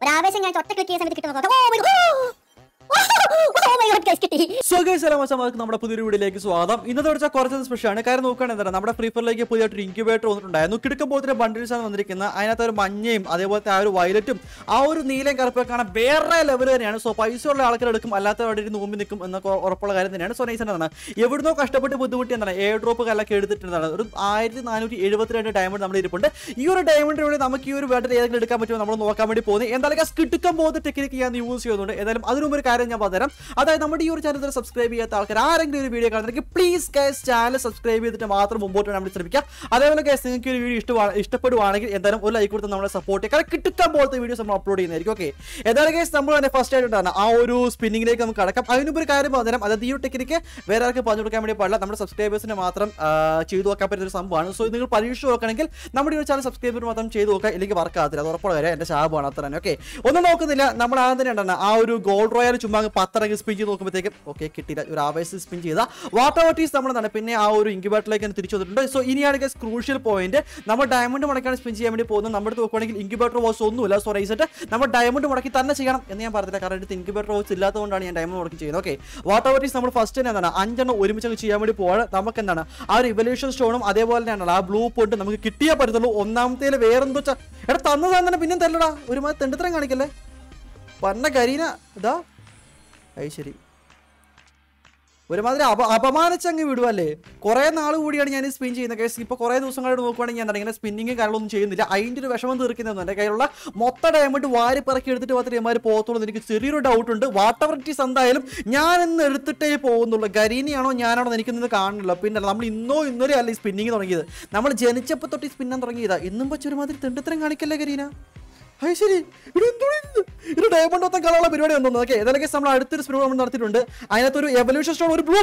ഒരു ആവേശം ഞാൻ ഒറ്റ ക്ലിക്ക് ചെയ്യുന്ന സമയത്ത് കിട്ടുന്ന നോക്കാം oh my God. Oh my God, guys, കിട്ടി സോ ഗൈസ് എല്ലാ മാസമാർക്ക് നമ്മുടെ പുതിയൊരു വീഡിയോയിലേക്ക് സ്വാഗതം ഇന്നത്തെ വെച്ചാൽ കുറച്ച് സ്പെഷ്യലാണ് കാര്യം നോക്കുകയാണെങ്കിൽ എന്താണ് നമ്മുടെ ഫ്രീ ഫയറിലേക്ക് പുതിയതായിട്ട് ഒരു ഇൻക്യുബേറ്റർ വന്നിട്ടുണ്ടായിരുന്നു കിടക്കുമ്പോഴത്തെ ബണ്ടിൽസ് ആണ് വന്നിരിക്കുന്നത് അതിനകത്ത് ഒരു മഞ്ഞയും അതേപോലത്തെ ആ ഒരു വയലറ്റും ആ ഒരു നീലയും കറുപ്പൊക്കെ കാണാൻ വേറെ ലെവൽ തന്നെയാണ് സോ പൈസ ഉള്ള ആൾക്കാർ എടുക്കും അല്ലാത്തവരുടെ ഇരുന്ന് മുമ്പിൽ നിൽക്കും എന്നൊക്കെ ഉറപ്പുള്ള കാര്യം തന്നെയാണ് സോ നൈസ് എന്താണ് എവിടുന്നോ കഷ്ടപ്പെട്ട് ബുദ്ധിമുട്ടി എന്താണ് എയർ ഡ്രോപ്പ് കല്ലൊക്കെ എടുത്തിട്ടുള്ളതാണ് ഒരു ആയിരത്തി നാനൂറ്റി എഴുപത്തിരണ്ട് ഡയമണ്ട് നമ്മുടെ ഇരിപ്പുണ്ട് ഈ ഒരു ഡയമണ്ട് വഴി നമുക്ക് ഈ ഒരു വേട്ടർ ഏതെങ്കിലും എടുക്കാൻ പറ്റുമോ നമ്മൾ നോക്കാൻ വേണ്ടി പോകുന്നത് എന്തായാലും കിട്ടുക്കാൻ പോകുന്ന ടെക്നിക്ക് ഞാൻ യൂസ് ചെയ്യുന്നുണ്ട് ഏതായാലും അതിനു മുമ്പ് ഒരു കാര്യം ഞാൻ പറഞ്ഞുതരാം അതായത് നമ്മുടെ ഈ ഒരു ചാനൽ സബ്സ്ക്രൈബ് ചെയ്യാത്ത ആൾക്കാർ ആരെങ്കിലും ഒരു വീഡിയോ കാണുന്നെങ്കിൽ പ്ലീസ് ഗൈസ് ചാനൽ സബ്സ്ക്രൈബ് ചെയ്തിട്ട് മാത്രം മുമ്പോട്ട് നമ്മൾ ശ്രമിക്കുക അതേപോലെ ഗൈസ് നിങ്ങൾക്ക് ഈ ഒരു വീഡിയോ ഇഷ്ടമാണ് ഇഷ്ടപ്പെടുവാണെങ്കിൽ എന്തായാലും ഒരു ലൈക്ക് കൊടുത്ത് നമ്മളെ സപ്പോർട്ട് ചെയ്യുക കാരണം കിട്ടുക്കാൻ പോലത്തെ വീഡിയോസ് നമ്മൾ അപ്ലോഡ് ചെയ്യുന്നതായിരിക്കും ഓക്കെ ഏതായാലും ഗൈസ് നമ്മൾ തന്നെ ഫസ്റ്റ് ആയിട്ടാണ് ആ ഒരു സ്പിന്നിങ്ങിലേക്ക് നമുക്ക് കടക്കാം അതിനുമ്പ് ഒരു കാര്യം പറഞ്ഞുതരാം അതായത് ഈ ഒരു ടെക്നിക്ക് വേറെ ആർക്ക് പറഞ്ഞു കൊടുക്കാൻ വേണ്ടി പാടില്ല നമ്മുടെ സബ്സ്ക്രൈബേഴ്സിന് മാത്രം ആ, ചെയ്തു നോക്കാൻ പറ്റുന്ന ഒരു സംഭവമാണ് സോ നിങ്ങൾ പരീക്ഷ നോക്കണമെങ്കിൽ നമ്മുടെ ഈ ഒരു ചാനൽ സബ്സ്ക്രൈബർ മാത്രം ചെയ്തു നോക്കുക ഇല്ലെങ്കിൽ വർക്ക് ആകത്തില്ല അത് ഉറപ്പുള്ള കാര്യം എൻ്റെ ശാപമാണ് അത്ര തന്നെ ഓക്കെ ഒന്നും നോക്കുന്നില്ല നമ്മൾ ആദ്യം തന്നെ ഉണ്ടെന്ന് ആ ഒരു ഗോൾഡ് റോയൽ ചുമ്മാ അങ്ങ് പത്തിറങ്ങി സ്പിൻ ചെയ്ത് നോക്കുമ്പോഴത്തേക്കും ഓക്കെ കിട്ടിയില്ല ഒരു ആവേശം സ്പിൻ ചെയ്ത വാട്ടർ വട്ടീസ് നമ്മളെന്താണ് പിന്നെ ആ ഒരു ഇൻക്യുബേറ്ററിലേക്ക് തിരിച്ചു വന്നിട്ടുണ്ട് സോ ഇനിയാണ് ഗസ് ക്രൂഷ്യൽ പോയിന്റ് നമ്മൾ ഡയമണ്ട് മുടക്കാണ് സ്പിൻ ചെയ്യാൻ വേണ്ടി പോകുന്നത് നമ്മുടെ അടുത്ത് നോക്കുകയാണെങ്കിൽ ഇൻക്യുബേറ്റർ വോസ് ഒന്നുമില്ല സോ റൈസിട്ട് നമ്മൾ ഡയമണ്ട് മുടക്കി തന്നെ ചെയ്യണം എന്ന് ഞാൻ പറഞ്ഞില്ല കാരണം അടുത്ത് ഇൻക്യുബേറ്റർ വോസ് ഇല്ലാത്തതുകൊണ്ടാണ് ഞാൻ ഡയമണ്ട് മുടക്കി ചെയ്യുന്നത് ഓക്കെ വാട്ടർ വട്ടീസ് നമ്മൾ ഫസ്റ്റ് തന്നെ എന്താണ് അഞ്ചെണ്ണം ഒരുമിച്ച് അങ്ങ് ചെയ്യാൻ വേണ്ടി പോവാണ് നമുക്ക് എന്താണ് ആ ഒരു ഇവല്യൂഷൻ സ്റ്റോണും അതേപോലെ തന്നെയാണ് ആ ബ്ലൂ പോയിട്ട് നമുക്ക് കിട്ടിയേ പറ്റത്തുള്ളൂ ഒന്നാമത്തേൽ വേറെന്തോ വെച്ചാൽ എടാ തന്ന തന്നെ പിന്നെ തല്ലടാ ഒരുമാതിരി തെണ്ടിത്തരം കാണിക്കല്ലേ പറഞ്ഞ കരീന ഇതാ അത് ശരി ഒരുമാതിരി അപ അപമാനിച്ചങ്ങ് വിടുവല്ലേ കുറേ നാൾ കൂടിയാണ് ഞാൻ സ്പിൻ ചെയ്യുന്നത് കേസ് ഇപ്പോൾ കുറേ ദിവസങ്ങളായിട്ട് നോക്കുവാണെങ്കിൽ ഞാൻ എന്താണ് ഇങ്ങനെ സ്പിന്നിങ് കാര്യങ്ങളൊന്നും ചെയ്യുന്നില്ല അതിൻ്റെ ഒരു വിഷമം തീർക്കുന്നതെന്ന് എൻ്റെ കയ്യിലുള്ള മൊത്തം ഡയമണ്ട് വാരി പറക്കി എടുത്തിട്ട് മാത്രമേ ഇമാര് പോകത്തുള്ളൂ എന്ന് എനിക്ക് ചെറിയൊരു ഡൗട്ട് ഉണ്ട് വാട്ടർ വെറൈറ്റീസ് എന്തായാലും ഞാൻ ഇന്ന് എടുത്തിട്ടേ പോകുന്നുള്ളൂ ഗരീനിയാണോ ഞാനാണോ എന്ന് എനിക്കൊന്നും കാണുന്നില്ല പിന്നെ നമ്മൾ ഇന്നോ ഇന്നലെ അല്ല ഈ സ്പിന്നിങ് തുടങ്ങിയത് നമ്മൾ ജനിച്ചപ്പോൾ തൊട്ട് ഈ സ്പിന്നാൻ തുടങ്ങിയതാ എന്നും വെച്ച് ഒരുമാതിരി തെണ്ടിത്തരം കാണിക്കല്ലേ ഗരീന അത് ശരി ഇത് എന്തുവാ ഇത്? ഇത് ഡയമണ്ട് മൊത്തം കളറുള്ള പരിപാടി വന്നു ഓക്കെ ഏതായാലും നമ്മൾ അടുത്തൊരു സ്പിൻ നമ്മൾ നടത്തിയിട്ടുണ്ട് അതിനകത്ത് ഒരു എവല്യൂഷൻ സ്റ്റോൺ ഒരു ബ്ലൂ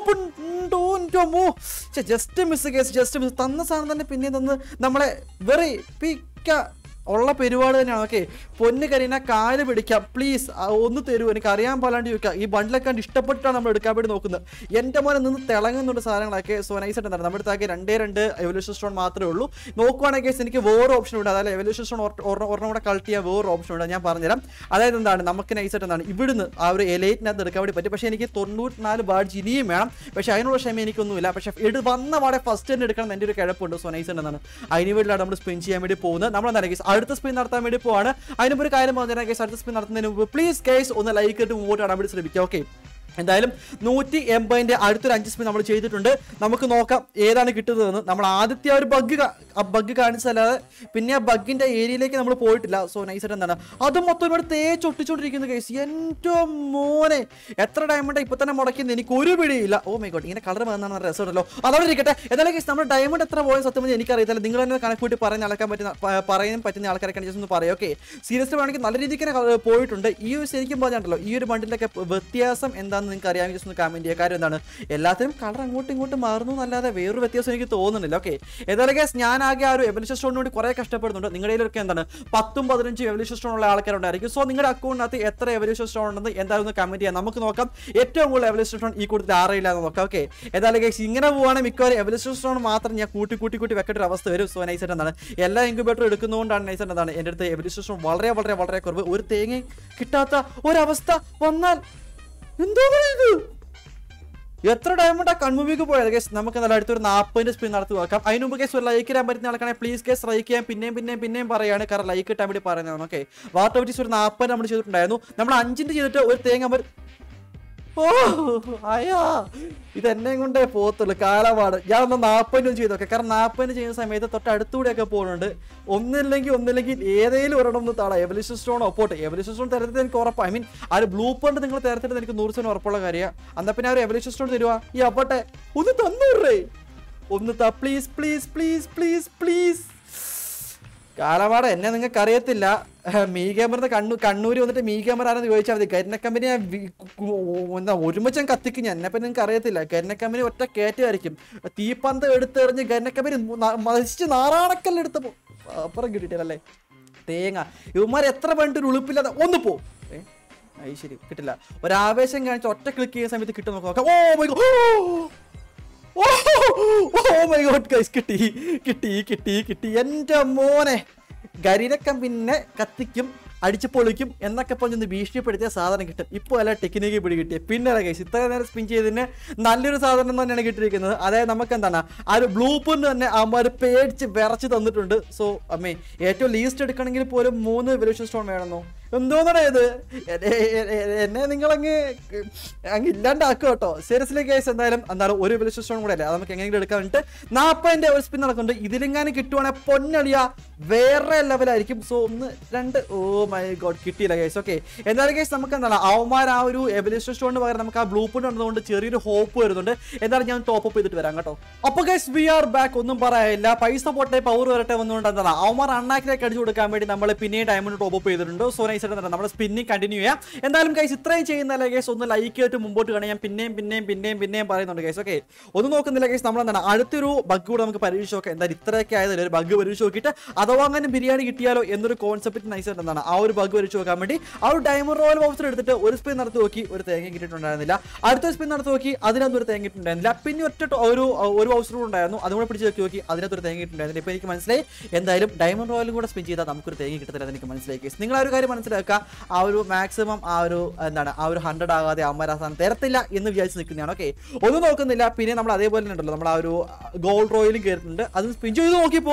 ഉണ്ടോ just miss guys just miss തന്ന സാധനം തന്നെ പിന്നെ തന്ന് നമ്മളെ വെറി പിക്ക ഉള്ള പരിപാടി തന്നെയാണ് ഓക്കെ പൊന്ന് കരീന കാല് പിടിക്കാം പ്ലീസ് ഒന്ന് തരൂ എനിക്ക് അറിയാൻ പാലാണ്ട് ചോദിക്കാം ഈ ബണ്ടിലൊക്കെ കണ്ട് ഇഷ്ടപ്പെട്ടാണ് നമ്മൾ എടുക്കാൻ വേണ്ടി നോക്കുന്നത് എൻ്റെ മോനെ നിന്ന് തിളങ്ങുന്നുണ്ട് സാധനങ്ങളൊക്കെ സോ നൈസായിട്ട് എന്താണ് നമ്മുടെ അടുത്താക്കി രണ്ടേ രണ്ട് എവല്യൂഷൻ സ്റ്റോൺ മാത്രമേ ഉള്ളൂ നോക്കുവാണെങ്കിൽ എനിക്ക് വേറെ ഓപ്ഷൻ ഉണ്ട് അതായത് എവല്യൂഷൻ സ്റ്റോൺ ഒരെണ്ണം കൂടെ കളക്ട് ചെയ്യാൻ വേറെ ഓപ്ഷൻ ഉണ്ട് ഞാൻ പറഞ്ഞുതരാം അതായത് എന്താണ് നമുക്ക് നൈസായിട്ട് എന്താണ് ഇവിടുന്ന് ആ ഒരു എലൈറ്റിനകത്ത് എടുക്കാൻ വേണ്ടി പറ്റും പക്ഷേ എനിക്ക് തൊണ്ണൂറ്റിനാല് ബാഡ്ജ് ഇനിയും വേണം പക്ഷേ അതിനുള്ള ക്ഷമ എനിക്കൊന്നുമില്ല പക്ഷേ എടു വന്ന പാടെ ഫസ്റ്റ് തന്നെ എടുക്കണം എന്ന് എൻ്റെ ഒരു കിഴപ്പുണ്ട് സോ നൈസ് എന്താണ് അതിന് വേണ്ടിയിലാണ് നമ്മൾ സ്പിൻ ചെയ്യാൻ വേണ്ടി പോകുന്നത് നമ്മൾ എന്താണ് കേസ് അടുത്ത സ്പിൻ നടത്താൻ വേണ്ടി പോവാണ് അതിനുമ്പോൾ ഒരു കാര്യം പറഞ്ഞാൽ കേസ് അടുത്ത സ്പിൻ നടത്തുന്നതിന് മുമ്പ് പ്ലീസ് കേസ് ഒന്ന് ലൈക്ക് ഇട്ട് മുമ്പോട്ട് കാണാൻ വേണ്ടി ശ്രമിക്കുക ഓക്കെ എന്തായാലും നൂറ്റി എൺപതിൻ്റെ അടുത്തൊരു അഞ്ച് സ്പിൻ നമ്മൾ ചെയ്തിട്ടുണ്ട് നമുക്ക് നോക്കാം ഏതാണ് കിട്ടുന്നതെന്ന് നമ്മൾ ആദ്യത്തെ ആ ഒരു ബഗ് ആ ബഗ് കാണിച്ചല്ലാതെ പിന്നെ ആ ബഗിൻ്റെ ഏരിയയിലേക്ക് നമ്മൾ പോയിട്ടില്ല സോ നൈസായിട്ട് എന്താണ് അത് മൊത്തം ഇവിടെ തേച്ചൊട്ടിച്ചോണ്ടിരിക്കുന്ന കേസ് എൻ്റെ മോനെ എത്ര ഡയമണ്ട് ഇപ്പൊ തന്നെ മുടക്കുന്നത് എനിക്ക് ഒരു പിടിയില്ല ഓ മൈ ഗോഡ് ഇങ്ങനെ കളർ വന്നാണ് രസമുണ്ടല്ലോ അതവിടെ ഇരിക്കട്ടെ എന്നാലും കേസ് നമ്മുടെ ഡയമണ്ട് എത്ര പോയ സത്യം പറഞ്ഞാൽ എനിക്കറിയത്തില്ല നിങ്ങൾ തന്നെ കണക്ക് കൂട്ടി പറഞ്ഞ് അളക്കാൻ പറ്റുന്ന പ- പറയാൻ പറ്റുന്ന ആൾക്കാരൊക്കെ ജസ്റ്റ് ഒന്ന് പറയാം ഓക്കെ സീരിയസ്ലി വേണമെങ്കിൽ നല്ല രീതിക്ക് തന്നെ കള- പോയിട്ടുണ്ട് ഈ ഒരു ശരിക്കും പറഞ്ഞിട്ടുണ്ടല്ലോ ഈ ഒരു ബണ്ടിലൊക്കെ വ്യത്യാസം എന്താണെന്ന് നിങ്ങൾക്ക് അറിയാമെങ്കിൽ ജസ്റ്റ് ഒന്ന് കമന്റ് ചെയ്യുക കാര്യം എന്താണ് എല്ലാത്തിനും കളർ അങ്ങോട്ടും ഇങ്ങോട്ടും മാറുന്നു എന്നല്ലാതെ വേറൊരു വ്യത്യാസം എനിക്ക് തോന്നുന്നില്ല ഓക്കെ ഏതായാലും കേസ് ഞാൻ ആകെ ആ ഒരു എവല്യൂഷൻ സ്റ്റോണിന് വേണ്ടി കുറേ കഷ്ടപ്പെടുന്നുണ്ട് നിങ്ങളുടെ കയ്യിലൊക്കെ എന്താണ് പത്തും പതിനഞ്ചും എവല്യൂഷൻ സ്റ്റോൺ ഉള്ള ആൾക്കാരുണ്ടായിരിക്കും സോ നിങ്ങളുടെ അക്കൗണ്ടിനകത്ത് എത്ര എവല്യൂഷൻ സ്റ്റോൺ ഉണ്ടെന്ന് എന്തായാലും ഒന്ന് കമന്റ് ചെയ്യാം നമുക്ക് നോക്കാം ഏറ്റവും കൂടുതൽ എവല്യൂഷൻ സ്റ്റോൺ ഈ കൂടുതൽ ആറില്ല എന്ന് നോക്കാം ഓക്കെ ഏതായാലും കേസ് ഇങ്ങനെ പോവുകയാണെങ്കിൽ മിക്കവാറും എവല്യൂഷൻ സ്റ്റോൺ മാത്രം ഞാൻ കൂട്ടി കൂട്ടി കൂട്ടി വെക്കേണ്ട ഒരു അവസ്ഥ വരും സോ നൈസായിട്ട് എന്താണ് എല്ലാ ഇൻക്യുബേറ്ററും എടുക്കുന്നതുകൊണ്ടാണ് നൈസായിട്ട് എന്താണ് എൻ്റെ അടുത്ത് എവല്യൂഷൻ സ്റ്റോൺ വളരെ വളരെ വളരെ കുറവ് ഒരു തേങ്ങ കിട്ടാത്ത ഒരവസ്ഥ വന്നാൽ എന്തോ ഇത് എത്ര ഡയമണ്ട് ആ കൺമുമ്പിക്ക് പോയത് കേസ് നമുക്ക് നല്ല അടുത്തൊരു നാൽപ്പതിൻ്റെ സ്പിൻ നടത്തി നോക്കാം അതിന് മുമ്പ് കേസ് ഒരു ലൈക്ക് ഇടാൻ പറ്റുന്ന ആൾക്കാണെങ്കിൽ പ്ലീസ് കേസ് ലൈക്ക് ചെയ്യാൻ പിന്നെയും പിന്നെയും പിന്നെയും പറയാണ് കാരണം ലൈക്ക് ഇട്ടാൻ വേണ്ടി പറയുന്നതാണ് ഓക്കെ വാട്ടർ വെച്ചിസ് ഒരു നാൽപ്പത് നമ്മൾ ചെയ്തിട്ടുണ്ടായിരുന്നു നമ്മൾ അഞ്ചിൻ്റെ ചെയ്തിട്ട് ഒരു തേങ്ങ മര- ഓ അയ്യാ ഇത് എന്നെ കൊണ്ടേ പോകത്തുള്ളൂ കാലപാട് ഞാൻ ഒന്ന് നാൽപ്പതിനും ചെയ്തു നോക്കെ കാരണം നാൽപ്പതിന് ചെയ്യുന്ന സമയത്ത് തൊട്ട് അടുത്തൂടെയൊക്കെ പോകുന്നുണ്ട് ഒന്നില്ലെങ്കിൽ ഒന്നില്ലെങ്കിൽ ഏതെങ്കിലും ഒരെണ്ണം ഒന്ന് താളാം എവല്യൂഷൻ സ്റ്റോൺ ഒപ്പോട്ടെ എവല്യൂഷൻ സ്റ്റോൺ തരത്തിൽ എനിക്ക് ഉറപ്പാണ് ഐ മീൻ ആ ഒരു ബ്ലൂ പോയിന്റ് നിങ്ങൾ തരത്തിൽ എനിക്ക് നൂറ് ശതമാനം ഉറപ്പുള്ള കാര്യമാണ് എന്നാൽ പിന്നെ ആ ഒരു എവല്യൂഷൻ സ്റ്റോൺ തരുവാ ഈ അപ്പോട്ടെ ഒന്ന് തന്നൂറേ ഒന്ന് താ please please please please please കാലപാട എന്നെ നിങ്ങൾക്ക് അറിയത്തില്ല മീ ക്യാമറ കണ്ണു കണ്ണൂര് വന്നിട്ട് മീ ക്യാമറ ആരെന്ന് ചോദിച്ചാൽ മതി കരിന കമ്പനി ഞാൻ വി- കു- എന്താ ഒരുമിച്ച് ഞാൻ കത്തിക്കും ഞാൻ എന്നെ നിങ്ങൾക്ക് അറിയത്തില്ല കരിന കമ്പനി ഒറ്റ കയറ്റമായിരിക്കും തീപ്പന്ത് എടുത്തെറിഞ്ഞ് കരിന കമ്പനി മതിച്ച് നാറാണക്കല്ലെടുത്ത് പോ അപ്പുറം കിട്ടിയിട്ടല്ലേ തേങ്ങ ഇവന്മാർ എത്ര പണ്ട് ഉളുപ്പില്ലാതെ ഒന്ന് പോ ഏ അത് ശരി കിട്ടില്ല ഒരാവേശം കാണിച്ച് ഒറ്റ ക്ലിക്ക് ചെയ്യുന്ന സമയത്ത് കിട്ടും നോക്കാം oh my oh my God guys കിട്ടി കിട്ടി കിട്ടി കിട്ടി എൻ്റെ മോനെ ഗരിരക്കം പിന്നെ കത്തിക്കും അടിച്ച് പൊളിക്കും എന്നൊക്കെ പറഞ്ഞൊന്ന് ഭീഷണിപ്പെടുത്തിയ സാധനം കിട്ടും ഇപ്പോൾ അല്ല ടെക്നിക്ക് പിടി കിട്ടിയ പിന്നെ കേസ് ഇത്ര നേരം സ്പിൻ ചെയ്തതിന് നല്ലൊരു സാധനം തന്നെയാണ് കിട്ടിയിരിക്കുന്നത് അതായത് നമുക്ക് എന്താണ് ആ ഒരു ബ്ലൂ പ്രിന്റ് തന്നെ അമ്മ പേടിച്ച് വിറച്ച് തന്നിട്ടുണ്ട് സോ അമ്മേ ഏറ്റവും ലീസ്റ്റ് എടുക്കണമെങ്കിൽ പോലും മൂന്ന് വെലുഷൻ സ്റ്റോൺ വേണമെന്നോ എന്തോന്നാണ് ഇത് എന്നെ- എന്നെ- എന്നെ നിങ്ങളങ്ങ് അങ്ങ് ഇല്ലാണ്ടാക്കും കേട്ടോ സീരിയസ്ലി കേസ് എന്തായാലും എന്താണ് ഒരു വെലുഷൻ സ്റ്റോൺ കൂടെ അല്ലേ അത് നമുക്ക് എങ്ങനെയെങ്കിലും എടുക്കാൻ വേണ്ടിട്ട് നാൽപ്പതിൻ്റെ ഒരു സ്പിൻ നടക്കുന്നുണ്ട് ഇതിലെങ്ങാനും കിട്ടുവാണെങ്കിൽ പൊന്നളിയ വേറെ ലെവലായിരിക്കും സോ ഒന്ന് രണ്ട് ഓ മൈ ഗോഡ് കിട്ടിയില്ല കേസ് ഓക്കെ എന്തായാലും കേസ് നമുക്ക് എന്താണ് അവന്മാർ ആ ഒരു എവല്യൂഷൻ സ്റ്റോണിന് പകരം നമുക്ക് ആ ബ്ലൂ പ്രിന്റ് ഉള്ളതുകൊണ്ട് ചെറിയൊരു ഹോപ്പ് വരുന്നുണ്ട് എന്തായാലും ഞാൻ ടോപ്പ് അപ്പ് ചെയ്തിട്ട് വരാം കേട്ടോ അപ്പോൾ കേസ് വി ആർ ബാക്ക് ഒന്നും പറയാനില്ല പൈസ പോട്ടെ പവർ വരട്ടെ വന്നുകൊണ്ട് എന്താണ് അവന്മാർ അണ്ണാക്കിലേക്ക് അടിച്ചു കൊടുക്കാൻ വേണ്ടി നമ്മൾ പിന്നെയും ഡയമണ്ട് ടോപ്പ് അപ്പ് ചെയ്തിട്ടുണ്ട് സോ നൈസ് ആയിട്ട് നമ്മൾ സ്പിന്നിങ് കണ്ടിന്യൂ ചെയ്യാം എന്തായാലും കേസ് ഇത്രയും ചെയ്യുന്നില്ല കേസ് ഒന്ന് ലൈക്ക് ചെയ്തിട്ട് മുമ്പോട്ട് കാണാൻ ഞാൻ പിന്നെയും പിന്നെയും പിന്നെയും പിന്നെയും പറയുന്നുണ്ട് കേസ് ഓക്കെ ഒന്നും നോക്കുന്നില്ല കേസ് നമ്മൾ എന്താണ് അടുത്തൊരു ബഗ് കൂടെ നമുക്ക് പരീക്ഷിച്ച് നോക്കാം എന്തായാലും ഇത്രയൊക്കെ ആയതല്ലേ ഒരു ബഗ് പരീക്ഷിച്ച് നോക്കിയിട്ട് അഥവാ അങ്ങനെ ബിരിയാണി കിട്ടിയാലോ എന്നൊരു കോൺസെപ്റ്റ് നൈസ് ആയിട്ട് എന്താണ് ആ ഒരു ബഗ് പരീക്ഷിച്ച് നോക്കാൻ വേണ്ടി ആ ഒരു ഡയമണ്ട് റോയൽ ബോക്സർ എടുത്തിട്ട് ഒരു സ്പിൻ നടത്തി നോക്കി ഒരു തേങ്ങ കിട്ടിയിട്ടുണ്ടായിരുന്നില്ല അടുത്ത സ്പിൻ നടത്തി നോക്കി അതിനകത്ത് ഒരു തേങ്ങ കിട്ടുണ്ടായിരുന്നില്ല പിന്നെ ഒറ്റ ടോ- ഒരു ഒരു ബൗസർ കൂടെ ഉണ്ടായിരുന്നു അതും കൂടെ പിടിച്ച് നോക്കി നോക്കി അതിനകത്ത് ഒരു തേങ്ങ കിട്ടുണ്ടായിരുന്നില്ല ഇപ്പൊ എനിക്ക് മനസ്സിലായി എന്തായാലും ഡയമണ്ട് റോയലും കൂടെ സ്പിൻ ചെയ്താൽ നമുക്കൊരു തേങ്ങ കിട്ടത്തില്ല എന്ന് എനിക്ക് മനസ്സിലായി കേസ് നിങ്ങൾ ആ ഒരു കാര്യം മനസ്സിലാക്കുക ആ ഒരു മാക്സിമം ആ ഒരു എന്താണ് ആ ഒരു ഹൺഡ്രഡ് ആകാതെ അമ്മ സാധനം തരത്തില്ല എന്ന് വിചാരിച്ച് നിൽക്കുന്നതാണ് ഓക്കെ ഒന്നും നോക്കുന്നില്ല പിന്നെ നമ്മൾ അതേപോലെ തന്നെ ഉണ്ടല്ലോ നമ്മൾ ആ ഒരു ഗോൾഡ് റോയിലും കയറുന്നുണ്ട് അത് സ്പിൻ ചെയ്ത് നോക്കിയപ്പോ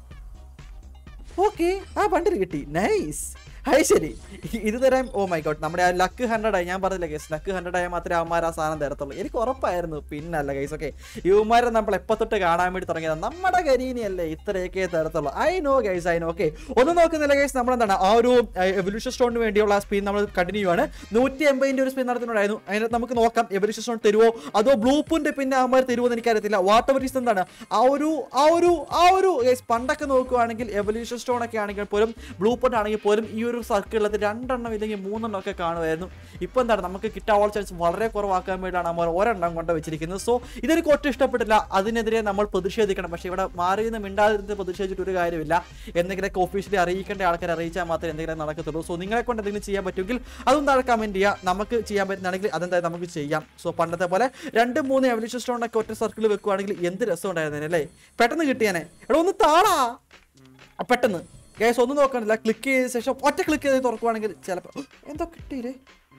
ഓക്കെ ആ ബണ്ടിൽ കിട്ടി നൈസ് അത് ശരി ഇത് തരാൻ ഓ മൈ ഗോഡ് നമ്മുടെ ആ ലക്ക് ഹൺഡ്രഡ് ആയി ഞാൻ പറഞ്ഞില്ല കേസ് ലക്ക് ഹൺഡ്രഡ് ആയാൽ മാത്രമേ അവന്മാർ ആ സാധനം തരത്തുള്ളൂ എനിക്ക് ഉറപ്പായിരുന്നു പിന്നല്ല കേസ് ഓക്കെ ഇവന്മാരെ നമ്മൾ എപ്പോൾ തൊട്ട് കാണാൻ വേണ്ടി തുടങ്ങിയത് നമ്മുടെ കരീനിയല്ലേ ഇത്രയൊക്കെ തരത്തുള്ളൂ I know guys I know okay ഒന്നും നോക്കുന്നില്ല ഗൈസ് നമ്മൾ എന്താണ് ആ ഒരു എവല്യൂഷൻ സ്റ്റോണിന് വേണ്ടിയുള്ള സ്പീൻ നമ്മൾ കണ്ടിന്യൂ ആണ് നൂറ്റി എൺപതിൻ്റെ ഒരു സ്പിൻ നടത്തുന്നുണ്ടായിരുന്നു അതിനകത്ത് നമുക്ക് നോക്കാം എവല്യൂഷൻ സ്റ്റോൺ തരുമോ അതോ ബ്ലൂ പ്രിന്റ് പിന്നെ അവന്മാർ തരുമോ എന്ന് എനിക്കറിയത്തില്ല വാട്ട് എവർ എന്താണ് ആ ഒരു ആ ഒരു ആ ഒരു guys, പണ്ടൊക്കെ നോക്കുവാണെങ്കിൽ എവല്യൂഷൻ സ്റ്റോൺ ഒക്കെ ആണെങ്കിൽ പോലും ബ്ലൂ പ്രിന്റ് ആണെങ്കിൽ പോലും ഈ ഒരു സർക്കിളിൽ രണ്ടെണ്ണം ഇല്ലെങ്കിൽ മൂന്നെണ്ണം ഒക്കെ കാണുമായിരുന്നു ഇപ്പൊ എന്താണ് നമുക്ക് കിട്ടാനുള്ള ചാൻസ് വളരെ കുറവാക്കാൻ വേണ്ടിയാണ് നമ്മൾ ഒരെണ്ണം കൊണ്ട് വെച്ചിരിക്കുന്നത് സോ ഇതെനിക്ക് ഒട്ടും ഇഷ്ടപ്പെട്ടില്ല അതിനെതിരെ നമ്മൾ പ്രതിഷേധിക്കണം പക്ഷേ ഇവിടെ മാറി നിന്ന് മിണ്ടാതിരുന്ന് പ്രതിഷേധിച്ചിട്ട് ഒരു കാര്യമില്ല എന്തെങ്കിലുമൊക്കെ ഒഫീഷ്യലി അറിയിക്കേണ്ട ആൾക്കാരെ അറിയിച്ചാൽ മാത്രമേ എന്തെങ്കിലും നടക്കത്തുള്ളൂ സോ നിങ്ങളെ കൊണ്ട് എന്തെങ്കിലും ചെയ്യാൻ പറ്റുമെങ്കിൽ അതും താഴെ കമന്റ് ചെയ്യുക നമുക്ക് ചെയ്യാൻ പറ്റുന്നതാണെങ്കിൽ അതെന്തായാലും നമുക്ക് ചെയ്യാം സോ പണ്ടത്തെ പോലെ രണ്ട് മൂന്ന് എവല്യൂഷൻ സ്റ്റോൺ ഒക്കെ ഒറ്റ സർക്കിൾ വെക്കുവാണെങ്കിൽ എന്ത് രസം ഉണ്ടായിരുന്നേ അല്ലേ പെട്ടെന്ന് കിട്ടിയാനെ എടാ ഒന്ന് താടാ ആ, പെട്ടെന്ന് കേസ് ഒന്നും നോക്കണില്ല ക്ലിക്ക് ചെയ്ത ശേഷം ഒറ്റ ക്ലിക്ക് ചെയ്ത് തുറക്കുവാണെങ്കിൽ ചിലപ്പോൾ എന്തോ കിട്ടിയില്ലേ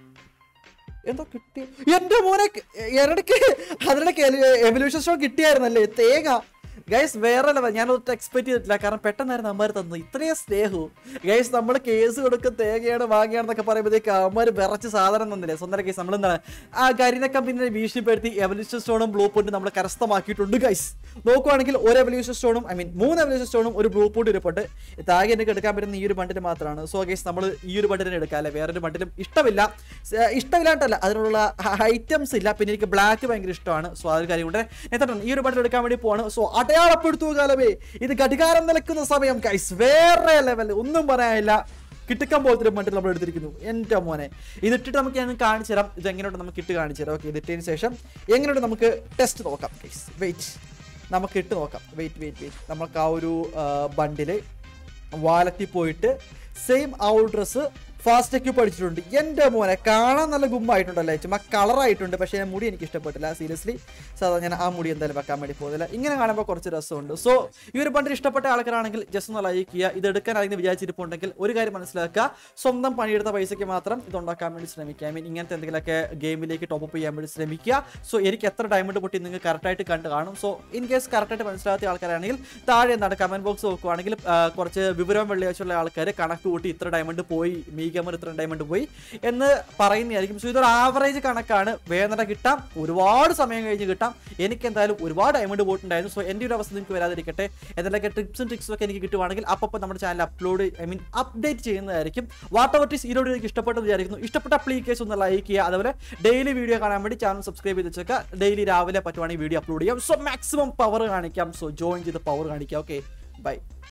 എന്തോ കിട്ടി എന്റെ മോനെ ഇടയ്ക്ക് അതിനിടയ്ക്ക് എവല്യൂഷൻ സ്റ്റോൺ കിട്ടിയായിരുന്നല്ലേ തേങ്ങ ഗൈസ് വേറെ ലെവൽ ഞാൻ ഒട്ടും എക്സ്പെക്ട് ചെയ്തിട്ടില്ല കാരണം പെട്ടെന്നായിരുന്നു അമ്മമാർ തന്നത് ഇത്രയും സ്നേഹവും ഗൈസ് നമ്മൾ കേസ് കൊടുക്കും തേങ്ങയാണ് വാങ്ങിയാണെന്നൊക്കെ പറയുമ്പോഴത്തേക്ക് അമ്മമാർ വിറച്ച് സാധനം തന്നില്ലേ സ്വന്തം കേസ് നമ്മൾ എന്താണ് ആ കരിന കമ്പനിയെ ഭീഷണിപ്പെടുത്തി എവല്യൂഷൻ സ്റ്റോണും ബ്ലൂ പോയിന്റ് നമ്മൾ കരസ്ഥമാക്കിയിട്ടുണ്ട് ഗൈസ് നോക്കുവാണെങ്കിൽ ഒരു എവല്യൂഷൻ സ്റ്റോണും ഐ മീൻ മൂന്ന് എവല്യൂഷൻ സ്റ്റോണും ഒരു ബ്ലൂ പോയിന്റ് ഇരിപ്പുണ്ട് താകെ എനിക്ക് എടുക്കാൻ പറ്റുന്ന ഈ ഒരു ബണ്ടിൽ മാത്രമാണ് സോ ഗൈസ് നമ്മൾ ഈ ഒരു ബണ്ടിനെ എടുക്കാം അല്ലെ വേറൊരു ബണ്ടിലും ഇഷ്ടമില്ല സ്- ഇഷ്ടമില്ലാണ്ടല്ല അതിനുള്ള ഐറ്റംസ് ഇല്ല പിന്നെ എനിക്ക് ബ്ലാക്ക് ഭയങ്കര ഇഷ്ടമാണ് സോ ആ ഒരു കാര്യം കൊണ്ട് എത്ര ഈ ഒരു ബണ്ടിൽ എടുക്കാൻ വേണ്ടി പോവാണ് സോ അടയാളപ്പെടുത്തു കാലമേ ഇത് ഘടികാരം നിലക്കുന്ന സമയം ഗൈസ് വേറെ ലെവൽ ഒന്നും പറയാനില്ല കിട്ടുക്കാൻ പോലത്തെ ഒരു ബണ്ടിൽ നമ്മൾ എടുത്തിരിക്കുന്നു എൻ്റെ മോനെ ഇതിട്ടിട്ട് നമുക്ക് ഞാൻ കാണിച്ചു തരാം ഇത് എങ്ങനെയുണ്ട് നമുക്ക് ഇട്ട് കാണിച്ചു തരാം ഓക്കെ ഇതിട്ടതിന് ശേഷം എങ്ങനെയുണ്ട് നമുക്ക് ടെസ്റ്റ് നോക്കാം ഗൈസ് വെയിറ്റ് നമുക്ക് ഇട്ട് നോക്കാം വെയിറ്റ് വെയിറ്റ് വെയിറ്റ് നമുക്ക് ആ ഒരു ബണ്ടില് വാലറ്റിൽ പോയിട്ട് സെയിം ആ ഒരു ഡ്രസ്സ് ഫാസ്റ്റ് എക്യൂപ്പ് അടിച്ചിട്ടുണ്ട് എൻ്റെ മോനെ കാണാൻ നല്ല ഗുമ്മായിട്ടുണ്ടല്ലേ ചുമ്മാ കളറായിട്ടുണ്ട് പക്ഷേ ആ മുടി എനിക്ക് ഇഷ്ടപ്പെട്ടില്ല സീരിയസ്ലി സാധാരണ ഞാൻ ആ മുടി എന്തായാലും വെക്കാൻ വേണ്ടി പോകുന്നില്ല ഇങ്ങനെ കാണുമ്പോൾ കുറച്ച് രസമുണ്ട് സോ ഈ ഒരു ബണ്ടിൽ ഇഷ്ടപ്പെട്ട ആൾക്കാരാണെങ്കിൽ ജസ്റ്റ് ഒന്ന് ലൈക്ക് ചെയ്യുക ഇത് എടുക്കാൻ ആരെങ്കിലും വിചാരിച്ചിരിപ്പുണ്ടെങ്കിൽ ഒരു കാര്യം മനസ്സിലാക്കുക സ്വന്തം പണിയെടുത്ത പൈസയ്ക്ക് മാത്രം ഇത് ഉണ്ടാക്കാൻ വേണ്ടി ശ്രമിക്കുക ഐ മീൻ ഇങ്ങനത്തെ എന്തെങ്കിലുമൊക്കെ ഗെയിമിലേക്ക് ടോപ്പ് അപ്പ് ചെയ്യാൻ വേണ്ടി ശ്രമിക്കുക സോ എനിക്ക് എത്ര ഡയമണ്ട് പൊട്ടി നിങ്ങൾക്ക് കറക്റ്റായിട്ട് കണ്ട് കാണും സോ ഇൻ കേസ് കറക്റ്റായിട്ട് മനസ്സിലാത്ത ആൾക്കാരാണെങ്കിൽ താഴെ എന്താണ് കമന്റ് ബോക്സ് നോക്കുവാണെങ്കിൽ ആ, കുറച്ച് വിവരം വെള്ളിയാഴ്ചയുള്ള ആൾക്കാർ കണക്ക് കൂട്ടി ഇത്ര ഡയമണ്ട് പോയി മീ ഗമർ ഇത്ര ഡയമണ്ട് പോയി എന്ന് പറയുന്നതായിരിക്കും സോ ഇതൊരു ആവറേജ് കണക്കാണ് വേദന കിട്ടാം ഒരുപാട് സമയം കഴിഞ്ഞ് കിട്ടാം എനിക്ക് എന്തായാലും ഒരുപാട് ഡയമണ്ട് പോയിട്ടുണ്ടായിരുന്നു സോ എൻ്റെ ഒരു അവസ്ഥ നിങ്ങൾക്ക് വരാതിരിക്കട്ടെ എന്തെങ്കിലുമൊക്കെ ടിപ്സും ട്രിക്സും ഒക്കെ എനിക്ക് കിട്ടുവാണെങ്കിൽ അപ്പോൾ നമ്മുടെ channel upload I mean update ചെയ്യുന്നതായിരിക്കും വാട്ട് ഓവർ ടീസ് ഈരോട് എനിക്ക് ഇഷ്ടപ്പെട്ടത് വിചാരിക്കുന്നു ഇഷ്ടപ്പെട്ട അപ്ലിക്കേഷൻ ഒന്ന് ലൈക്ക് ചെയ്യുക അതുപോലെ ഡെയിലി വീഡിയോ കാണാൻ വേണ്ടി ചാനൽ സബ്സ്ക്രൈബ് ചെയ്ത് വെച്ചേക്കുക ഡെയിലി രാവിലെ പറ്റുവാണെങ്കിൽ വീഡിയോ അപ്ലോഡ് ചെയ്യാം സോ മാക്സിമം പവർ കാണിക്കാം സോ ജോയിൻ ചെയ്ത് പവർ കാണിക്കാം ഓക്കെ ബൈ